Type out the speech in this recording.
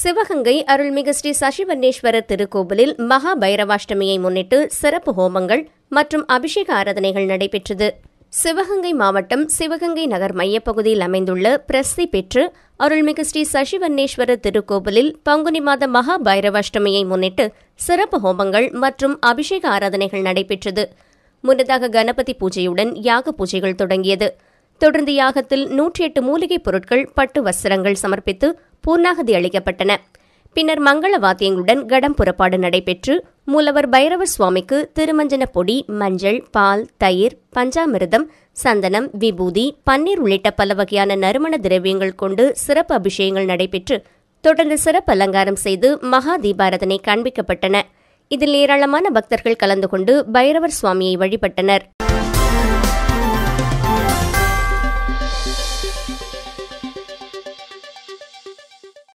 சிவகங்கை அருள்மிகு ஸ்ரீ சசிவன்னேஸ்வரர் திருக்கோவிலில் மகா பைரவாஷ்டமியை முன்னிட்டு சிறப்பு ஹோமங்கள் மற்றும் அபிஷேக ஆராதனைகள் நடைபெற்றது சிவகங்கை மாவட்டம் சிவகங்கை நகர் மையப்பகுதியில் அமைந்துள்ள பிரசித்தி பெற்று அருள்மிகு ஸ்ரீ சசிவன்னேஸ்வரர் திருக்கோவிலில் பங்குனி மாத மகா பைரவாஷ்டமியை முன்னிட்டு சிறப்பு ஹோமங்கள் மற்றும் அபிஷேக ஆராதனைகள் நடைபெற்றது முன்னதாக கணபதி பூஜையுடன் யாக பூஜைகள் தொடங்கியது தொடர்ந்து யாகத்தில் நூற்றி எட்டு மூலிகைப் பொருட்கள் பட்டு வஸ்திரங்கள் சமர்ப்பித்து பூர்ணாகதி அளிக்கப்பட்டன பின்னர் மங்கள வாத்தியங்களுடன் கடம் புறப்பாடு நடைபெற்று மூலவர் பைரவர் சுவாமிக்கு திருமஞ்சன பொடி மஞ்சள் பால் தயிர் பஞ்சாமிர்தம் சந்தனம் விபூதி பன்னீர் உள்ளிட்ட பல வகையான நறுமண திரவியங்கள் கொண்டு சிறப்பு அபிஷேகங்கள் நடைபெற்று தொடர்ந்து சிறப்பு அலங்காரம் செய்து மகா தீபாரதனை காண்பிக்கப்பட்டன இதில் ஏராளமான பக்தர்கள் கலந்து கொண்டு பைரவர் சுவாமியை வழிபட்டனர்